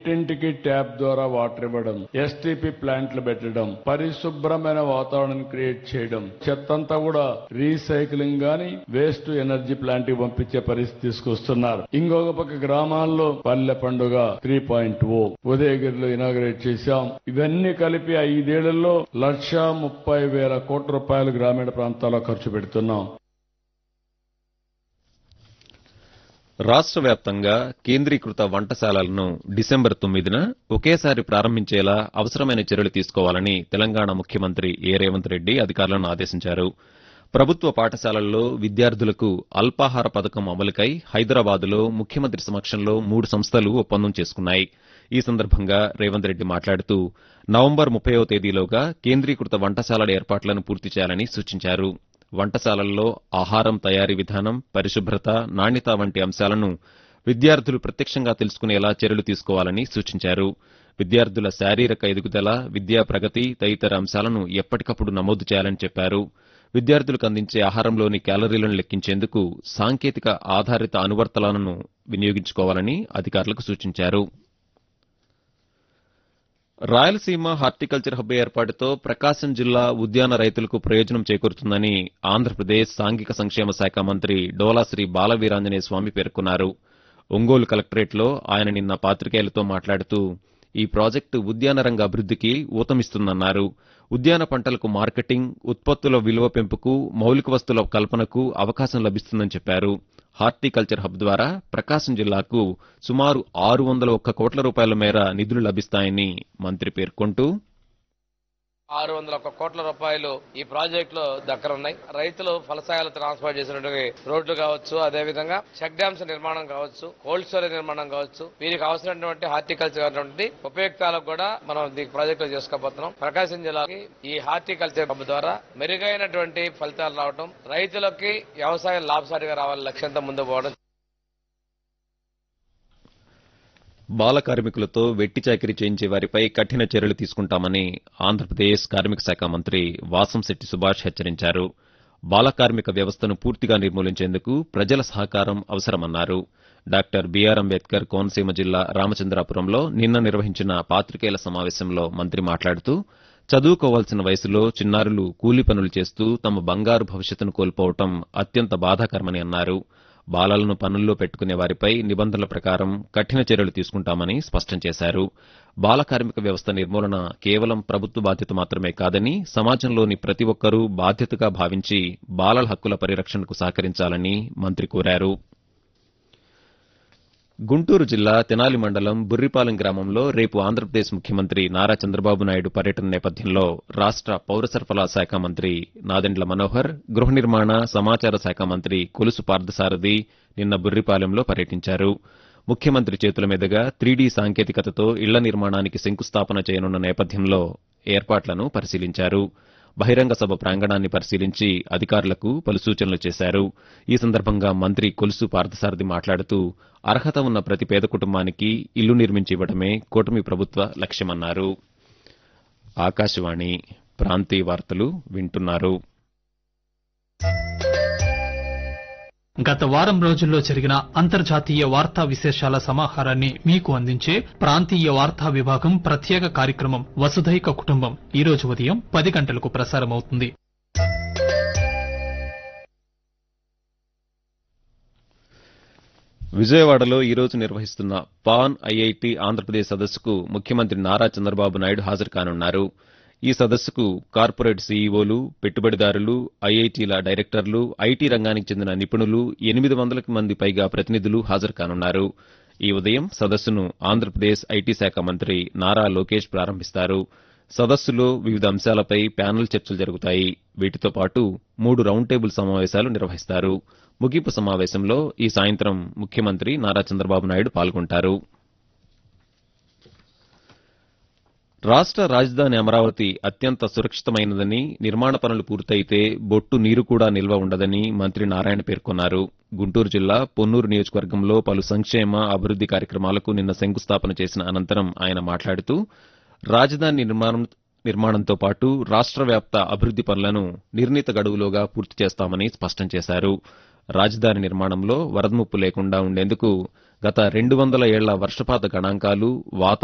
ఇంటింటికి ట్యాప్ ద్వారా వాటర్ ఇవ్వడం ఎస్టీపీ ప్లాంట్లు పెట్టడం పరిశుభ్రమైన వాతావరణం క్రియేట్ చేయడం చెత్తంతా కూడా రీసైక్లింగ్ గాని వేస్ట్ ఎనర్జీ ప్లాంట్ కి పంపించే పరిస్థితి తీసుకొస్తున్నారు ఇంకొక పక్క గ్రామాల్లో పల్లె పండుగ త్రీ పాయింట్ ఓ ఉదయగిరిలో ఇనాగ్రేట్ చేశాం ఇవన్నీ కలిపి ఐదేళ్లలో లక్ష ముప్పై వేల కోట్ల రూపాయలు గ్రామీణ ప్రాంతాల్లో ఖర్చు పెడుతున్నాం రాష్ట్ర వ్యాప్తంగా కేంద్రీకృత వంటశాలలను డిసెంబర్ తొమ్మిదిన ఒకేసారి ప్రారంభించేలా అవసరమైన చర్యలు తీసుకోవాలని తెలంగాణ ముఖ్యమంత్రి ఏ రేవంత్ రెడ్డి అధికారులను ఆదేశించారు ప్రభుత్వ పాఠశాలల్లో విద్యార్థులకు అల్పాహార పథకం అమలుకై హైదరాబాదులో ముఖ్యమంత్రి సమక్షంలో మూడు సంస్థలు ఒప్పందం చేసుకున్నాయి ఈ సందర్భంగా రేవంత్ రెడ్డి మాట్లాడుతూ నవంబర్ ముప్పయో తేదీలోగా కేంద్రీకృత వంటశాలల ఏర్పాట్లను పూర్తి చేయాలని సూచించారు వంటశాలల్లో ఆహారం తయారీ విధానం పరిశుభ్రత నాణ్యత వంటి అంశాలను విద్యార్థులు ప్రత్యక్షంగా తెలుసుకునేలా చర్యలు తీసుకోవాలని సూచించారు విద్యార్థుల శారీరక ఎదుగుదల విద్యా ప్రగతి తదితర అంశాలను ఎప్పటికప్పుడు నమోదు చేయాలని చెప్పారు విద్యార్థులకు అందించే ఆహారంలోని క్యాలరీలను లెక్కించేందుకు సాంకేతిక ఆధారిత అనువర్తనాలను వినియోగించుకోవాలని అధికారులకు సూచించారు రాయలసీమ హార్టికల్చర్ హబ్ ఏర్పాటుతో ప్రకాశం జిల్లా ఉద్యాన రైతులకు ప్రయోజనం చేకూరుతుందని ఆంధ్రప్రదేశ్ సాంఘిక సంక్షేమ శాఖ మంత్రి డోలాశ్రీ బాలవీరాంజనేయ స్వామి పేర్కొన్నారు ఒంగోలు కలెక్టరేట్లో ఆయన నిన్న పాత్రికేయులతో మాట్లాడుతూ ఈ ప్రాజెక్టు ఉద్యాన రంగ అభివృద్ధికి ఊతమిస్తుందన్నారు ఉద్యాన పంటలకు మార్కెటింగ్ ఉత్పత్తుల విలువ పెంపుకు మౌలిక వస్తువుల కల్పనకు అవకాశం లభిస్తుందని చెప్పారు హార్టికల్చర్ హబ్ ద్వారా ప్రకాశం జిల్లాకు సుమారు ఆరు వందల ఒక్క కోట్ల రూపాయల మేర నిధులు లభిస్తాయని మంత్రి పేర్కొంటూ ఆరు వందల ఒక్క కోట్ల రూపాయలు ఈ ప్రాజెక్ట్ లో దక్కనున్నాయి రైతులు ఫలసాయాలు ట్రాన్స్పోర్ట్ చేసినటువంటి రోడ్లు కావచ్చు అదే విధంగా చెక్ డ్యామ్స్ నిర్మాణం కావచ్చు కోల్డ్ స్టోరేజ్ నిర్మాణం కావచ్చు వీరికి అవసరమైనటువంటి హార్టికల్చర్ అటువంటి ఉపయుక్తాలకు కూడా మనం ఈ ప్రాజెక్ట్ లో చేసుకోబోతున్నాం ప్రకాశం జిల్లాకి ఈ హార్టికల్చర్ హబ్ ద్వారా మెరుగైనటువంటి ఫలితాలు రావడం రైతులకి వ్యవసాయం లాభసాటిగా రావాలని లక్ష్యంతో ముందు పోవడం బాల కార్మికులతో వెట్టి చాకిరీ చేయించే వారిపై కఠిన చర్యలు తీసుకుంటామని ఆంధ్రప్రదేశ్ కార్మిక శాఖ మంత్రి వాసంశెట్టి సుభాష్ హెచ్చరించారు బాల కార్మిక వ్యవస్థను పూర్తిగా నిర్మూలించేందుకు ప్రజల సహకారం అవసరమన్నారు డాక్టర్ బీఆర్ అంబేద్కర్ కోనసీమ జిల్లా రామచంద్రాపురంలో నిన్న నిర్వహించిన పాత్రికేయుల సమావేశంలో మంత్రి మాట్లాడుతూ చదువుకోవాల్సిన వయసులో చిన్నారులు కూలీ పనులు చేస్తూ తమ బంగారు భవిష్యత్తును కోల్పోవటం అత్యంత బాధాకరమని అన్నారు బాలలను పనుల్లో పెట్టుకునే వారిపై నిబంధనల ప్రకారం కఠిన చర్యలు తీసుకుంటామని స్పష్టం చేశారు బాల కార్మిక వ్యవస్థ నిర్మూలన కేవలం ప్రభుత్వ బాధ్యత మాత్రమే కాదని సమాజంలోని ప్రతి ఒక్కరూ బాధ్యతగా భావించి బాలల హక్కుల పరిరక్షణకు సహకరించాలని మంత్రి కోరారు గుంటూరు జిల్లా తెనాలి మండలం బుర్రిపాలెం గ్రామంలో రేపు ఆంధ్రప్రదేశ్ ముఖ్యమంత్రి నారా చంద్రబాబు నాయుడు పర్యటన నేపథ్యంలో రాష్ట పౌర సరఫరా శాఖ మంత్రి నాదెండ్ల మనోహర్ గృహ నిర్మాణ సమాచార శాఖ మంత్రి కొలుసు పార్థసారథి నిన్న బుర్రిపాలెంలో పర్యటించారు ముఖ్యమంత్రి చేతుల మీదుగా త్రీడీ సాంకేతికతతో ఇళ్ల నిర్మాణానికి శంకుస్థాపన చేయనున్న నేపథ్యంలో ఏర్పాట్లను పరిశీలించారు బహిరంగ సభ ప్రాంగణాన్ని పరిశీలించి అధికారులకు పలు సూచనలు చేశారు ఈ సందర్భంగా మంత్రి కొలుసు పార్థసారథి మాట్లాడుతూ అర్హత ఉన్న ప్రతి పేద కుటుంబానికి ఇల్లు నిర్మించి ఇవ్వడమే కూటమి ప్రభుత్వ లక్ష్యమన్నారు ఆకాశవాణి ప్రాంతీయ వార్తలు వింటున్నారు గత వారం రోజుల్లో జరిగిన అంతర్జాతీయ వార్తా విశేషాల సమాహారాన్ని మీకు అందించే ప్రాంతీయ వార్తా విభాగం ప్రత్యేక కార్యక్రమం వసుధైక కుటుంబం ఈ రోజు ఉదయం పది గంటలకు ప్రసారమవుతుంది విజయవాడలో ఈ రోజు నిర్వహిస్తున్న పాన్ ఐఐటి ఆంధ్రప్రదేశ్ సదస్సుకు ముఖ్యమంత్రి నారా చంద్రబాబు నాయుడు హాజరు కానున్నారు ఈ సదస్సుకు కార్పొరేట్ సీఈఓలు పెట్టుబడిదారులు ఐఐటీల డైరెక్టర్లు ఐటీ రంగానికి చెందిన నిపుణులు ఎనిమిది వందలకు మంది పైగా ప్రతినిధులు హాజరు కానున్నారు ఈ ఉదయం సదస్సును ఆంధ్రప్రదేశ్ ఐటీ శాఖ మంత్రి నారా లోకేష్ ప్రారంభిస్తారు సదస్సులో వివిధ అంశాలపై ప్యానెల్ చర్చలు జరుగుతాయి వీటితో పాటు మూడు రౌండ్ టేబుల్ సమావేశాలు నిర్వహిస్తారు ముగింపు సమావేశంలో ఈ సాయంత్రం ముఖ్యమంత్రి నారా చంద్రబాబు నాయుడు పాల్గొంటారు రాష్ట్ర రాజధాని అమరావతి అత్యంత సురక్షితమైనదని నిర్మాణ పనులు పూర్తయితే బొట్టు నీరు కూడా నిల్వ ఉండదని మంత్రి నారాయణ పేర్కొన్నారు గుంటూరు జిల్లా పొన్నూరు నియోజకవర్గంలో పలు సంక్షేమ అభివృద్ది కార్యక్రమాలకు నిన్న శంకుస్థాపన చేసిన అనంతరం ఆయన మాట్లాడుతూ రాజధాని నిర్మాణం నిర్మాణంతో పాటు రాష్ట్ర వ్యాప్త అభివృద్ది పనులను నిర్ణీత గడువులోగా పూర్తి చేస్తామని స్పష్టం చేశారు రాజధాని నిర్మాణంలో వరద ముప్పు లేకుండా ఉండేందుకు గత రెండు వందల ఏళ్ల వర్షపాత గణాంకాలు వాతావరణ